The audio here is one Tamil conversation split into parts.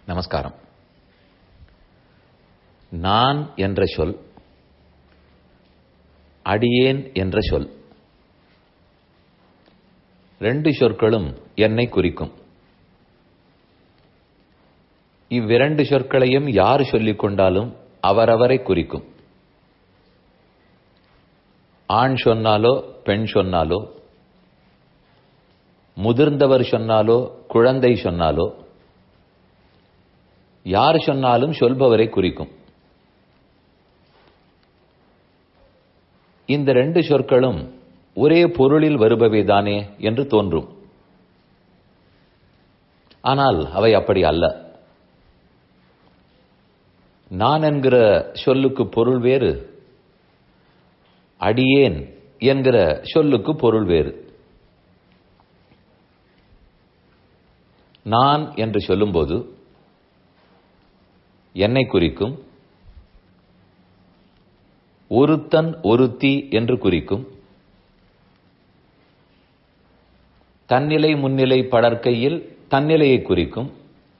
நமஸ்காரம் நான் என்ற சொல் அடியேன் என்ற சொல் ரெண்டு சொற்களும் என்னை குறிக்கும் இவ்விரண்டு சொற்களையும் யார் சொல்லிக் கொண்டாலும் அவரவரை குறிக்கும் ஆண் சொன்னாலோ பெண் சொன்னாலோ முதிர்ந்தவர் சொன்னாலோ குழந்தை சொன்னாலோ யார் சொன்னாலும் சொல்பவரை குறிக்கும் இந்த ரெண்டு சொற்களும் ஒரே பொருளில் வருபவைதானே என்று தோன்றும் ஆனால் அவை அப்படி அல்ல நான் என்கிற சொல்லுக்கு பொருள் வேறு அடியேன் என்கிற சொல்லுக்கு பொருள் வேறு நான் என்று சொல்லும்போது என்னை குறிக்கும் ஒருத்தன் ஒருத்தி என்று குறிக்கும் தன்னிலை முன்னிலை படற்கையில் தன்னிலையை குறிக்கும்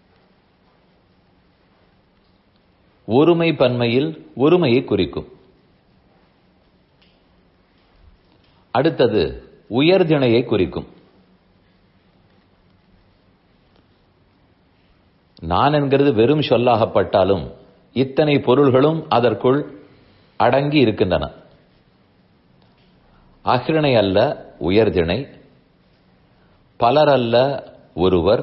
ஒருமை பன்மையில் ஒருமையை குறிக்கும் அடுத்தது உயர்திணையை குறிக்கும் நான் என்கிறது வெறும் சொல்லாகப்பட்டாலும் இத்தனை பொருள்களும் அதற்குள் அடங்கி இருக்கின்றன அகிரணை அல்ல உயர்திணை பலர் அல்ல ஒருவர்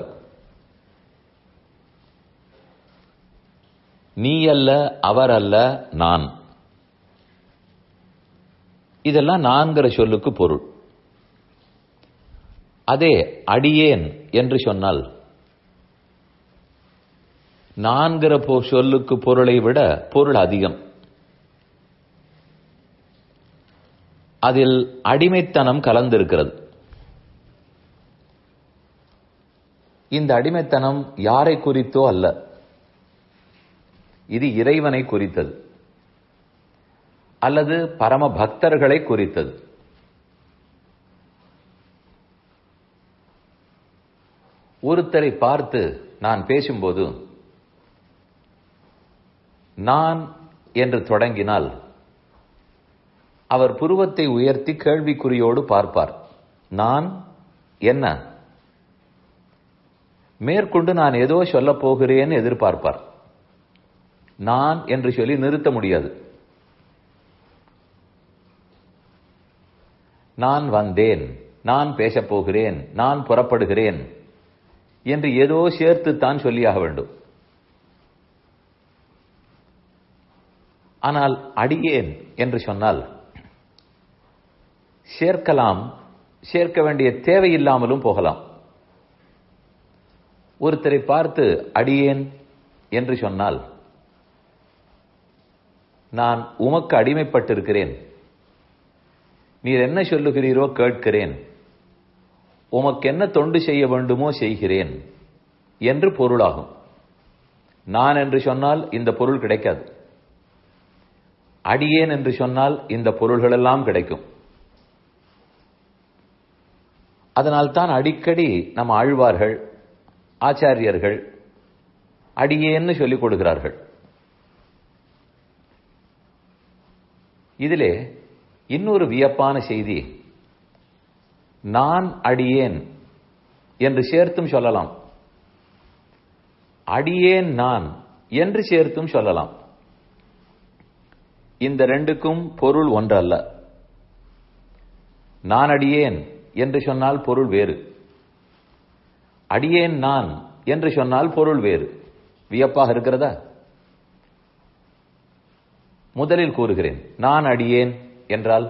நீ அல்ல அவர் அல்ல நான் இதெல்லாம் நான்கிற சொல்லுக்கு பொருள் அதே அடியேன் என்று சொன்னால் நான்கிற சொல்லுக்கு பொருளை விட பொருள் அதிகம் அதில் அடிமைத்தனம் கலந்திருக்கிறது இந்த அடிமைத்தனம் யாரை குறித்தோ அல்ல இது இறைவனை குறித்தது அல்லது பரம பக்தர்களை குறித்தது ஒருத்தரை பார்த்து நான் பேசும்போது நான் என்று தொடங்கினால் அவர் புருவத்தை உயர்த்தி கேள்விக்குறியோடு பார்ப்பார் நான் என்ன மேற்கொண்டு நான் ஏதோ சொல்லப் போகிறேன் எதிர்பார்ப்பார் நான் என்று சொல்லி நிறுத்த முடியாது நான் வந்தேன் நான் பேசப் போகிறேன் நான் புறப்படுகிறேன் என்று ஏதோ சேர்த்துத்தான் சொல்லியாக வேண்டும் ஆனால் அடியேன் என்று சொன்னால் சேர்க்கலாம் சேர்க்க வேண்டிய தேவையில்லாமலும் போகலாம் ஒருத்தரை பார்த்து அடியேன் என்று சொன்னால் நான் உமக்கு அடிமைப்பட்டிருக்கிறேன் நீர் என்ன சொல்லுகிறீரோ கேட்கிறேன் உமக்கு என்ன தொண்டு செய்ய வேண்டுமோ செய்கிறேன் என்று பொருளாகும் நான் என்று சொன்னால் இந்த பொருள் கிடைக்காது அடியேன் என்று சொன்னால் இந்த பொருள்களெல்லாம் கிடைக்கும் அதனால் தான் அடிக்கடி நம்ம ஆழ்வார்கள் ஆச்சாரியர்கள் அடியேன்னு சொல்லிக் கொடுக்கிறார்கள் இதிலே இன்னொரு வியப்பான செய்தி நான் அடியேன் என்று சேர்த்தும் சொல்லலாம் அடியேன் நான் என்று சேர்த்தும் சொல்லலாம் இந்த ரெண்டுக்கும் பொருள் ஒன்றல்ல நான் அடியேன் என்று சொன்னால் பொருள் வேறு அடியேன் நான் என்று சொன்னால் பொருள் வேறு வியப்பாக இருக்கிறதா முதலில் கூறுகிறேன் நான் அடியேன் என்றால்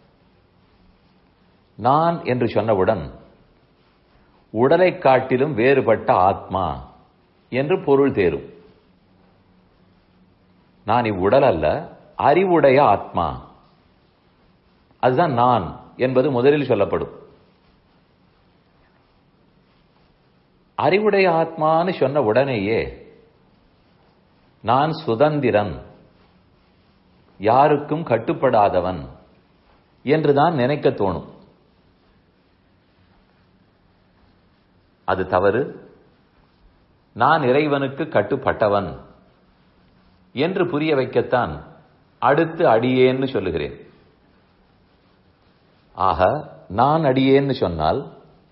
நான் என்று சொன்னவுடன் உடலை காட்டிலும் வேறுபட்ட ஆத்மா என்று பொருள் தேரும் நான் இவ்வுடல் அல்ல அறிவுடைய ஆத்மா அதுதான் நான் என்பது முதலில் சொல்லப்படும் அறிவுடைய ஆத்மான்னு சொன்ன உடனேயே நான் சுதந்திரன் யாருக்கும் கட்டுப்படாதவன் என்றுதான் நினைக்க தோணும் அது தவறு நான் இறைவனுக்கு கட்டுப்பட்டவன் என்று புரிய வைக்கத்தான் அடுத்து அடியேன்னு சொல்லுகிறேன் ஆக நான் அடியேன்னு சொன்னால்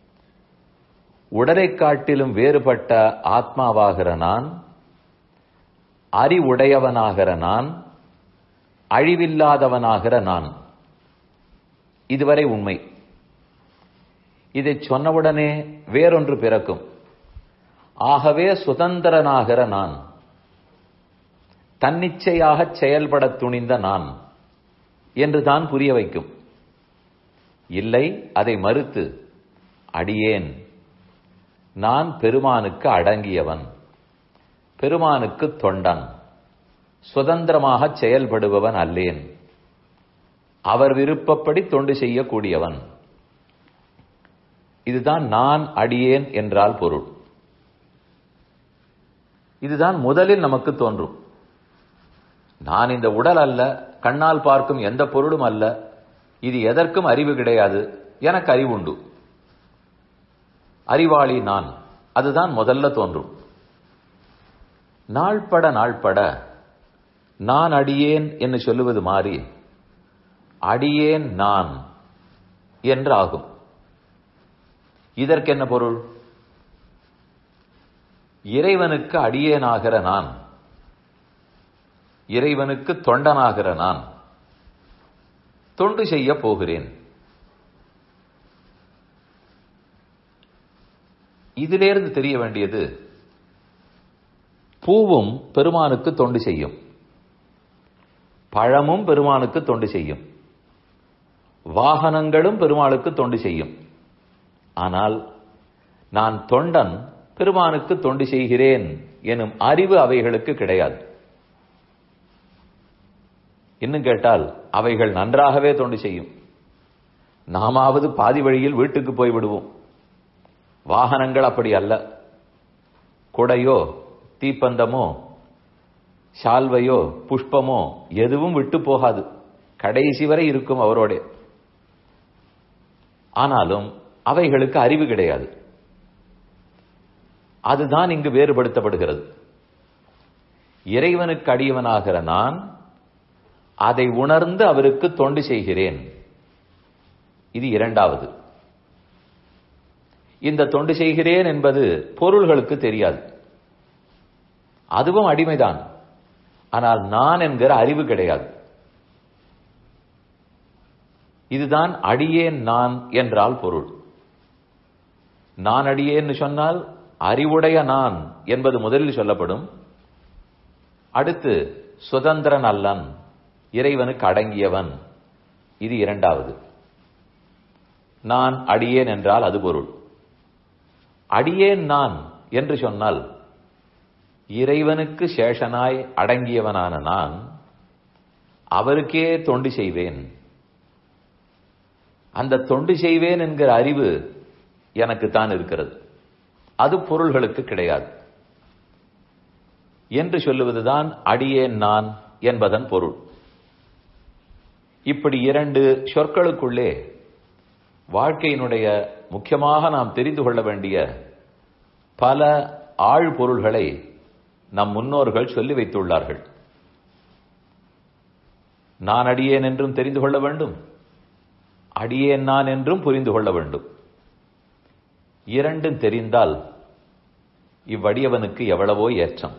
உடலை காட்டிலும் வேறுபட்ட ஆத்மாவாகிற நான் அறிவுடையவனாகிற நான் அழிவில்லாதவனாகிற நான் இதுவரை உண்மை இதை சொன்னவுடனே வேறொன்று பிறக்கும் ஆகவே சுதந்திரனாகிற நான் தன்னிச்சையாக செயல்பட துணிந்த நான் என்று தான் புரிய வைக்கும் இல்லை அதை மறுத்து அடியேன் நான் பெருமானுக்கு அடங்கியவன் பெருமானுக்கு தொண்டன் சுதந்திரமாக செயல்படுபவன் அல்லேன் அவர் விருப்பப்படி தொண்டு செய்யக்கூடியவன் இதுதான் நான் அடியேன் என்றால் பொருள் இதுதான் முதலில் நமக்கு தோன்றும் நான் இந்த உடல் அல்ல கண்ணால் பார்க்கும் எந்த பொருளும் அல்ல இது எதற்கும் அறிவு கிடையாது எனக்கு அறிவுண்டு அறிவாளி நான் அதுதான் முதல்ல தோன்றும் நாள்பட நாள்பட நான் அடியேன் என்று சொல்லுவது மாறி அடியேன் நான் என்று ஆகும் இதற்கென்ன பொருள் இறைவனுக்கு அடியேனாகிற நான் இறைவனுக்கு தொண்டனாகிற நான் தொண்டு செய்ய போகிறேன் இதிலிருந்து தெரிய வேண்டியது பூவும் பெருமானுக்கு தொண்டு செய்யும் பழமும் பெருமானுக்கு தொண்டு செய்யும் வாகனங்களும் பெருமாளுக்கு தொண்டு செய்யும் ஆனால் நான் தொண்டன் பெருமானுக்கு தொண்டு செய்கிறேன் எனும் அறிவு அவைகளுக்கு கிடையாது இன்னும் கேட்டால் அவைகள் நன்றாகவே தொண்டு செய்யும் நாமாவது பாதி வழியில் வீட்டுக்கு போய் விடுவோம் வாகனங்கள் அப்படி அல்ல குடையோ தீப்பந்தமோ சால்வையோ புஷ்பமோ எதுவும் விட்டு போகாது கடைசி வரை இருக்கும் அவரோட ஆனாலும் அவைகளுக்கு அறிவு கிடையாது அதுதான் இங்கு வேறுபடுத்தப்படுகிறது இறைவனுக்கு அடியவனாகிற நான் அதை உணர்ந்து அவருக்கு தொண்டு செய்கிறேன் இது இரண்டாவது இந்த தொண்டு செய்கிறேன் என்பது பொருள்களுக்கு தெரியாது அதுவும் அடிமைதான் ஆனால் நான் என்கிற அறிவு கிடையாது இதுதான் அடியேன் நான் என்றால் பொருள் நான் அடியேன்னு சொன்னால் அறிவுடைய நான் என்பது முதலில் சொல்லப்படும் அடுத்து சுதந்திரன் அல்லன் இறைவனுக்கு அடங்கியவன் இது இரண்டாவது நான் அடியேன் என்றால் அது பொருள் அடியேன் நான் என்று சொன்னால் இறைவனுக்கு சேஷனாய் அடங்கியவனான நான் அவருக்கே தொண்டு செய்வேன் அந்த தொண்டு செய்வேன் என்கிற அறிவு எனக்கு தான் இருக்கிறது அது பொருள்களுக்கு கிடையாது என்று சொல்லுவதுதான் அடியேன் நான் என்பதன் பொருள் இப்படி இரண்டு சொற்களுக்குள்ளே வாழ்க்கையினுடைய முக்கியமாக நாம் தெரிந்து கொள்ள வேண்டிய பல ஆழ் பொருள்களை நம் முன்னோர்கள் சொல்லி வைத்துள்ளார்கள் நான் அடியேன் என்றும் தெரிந்து கொள்ள வேண்டும் அடியேன் நான் என்றும் புரிந்து கொள்ள வேண்டும் இரண்டும் தெரிந்தால் இவ்வடியவனுக்கு எவ்வளவோ ஏற்றம்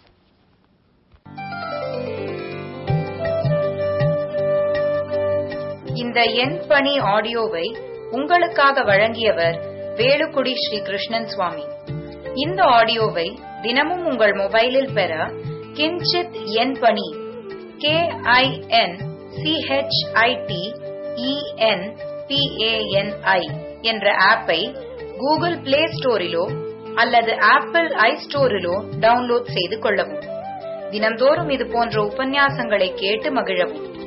இந்த எண் பணி ஆடியோவை உங்களுக்காக வழங்கியவர் வேலுக்குடி ஸ்ரீ கிருஷ்ணன் சுவாமி இந்த ஆடியோவை தினமும் உங்கள் மொபைலில் பெற கிஞ்சித் எண் பணி கே ஐ என் சிஹெச்ஐடி இஎன் பிஏஎன்ஐ என்ற ஆப்பை கூகுள் பிளே ஸ்டோரிலோ அல்லது ஆப்பிள் ஐ ஸ்டோரிலோ டவுன்லோட் செய்து கொள்ளவும் தினம்தோறும் இது போன்ற உபன்யாசங்களை கேட்டு மகிழவும்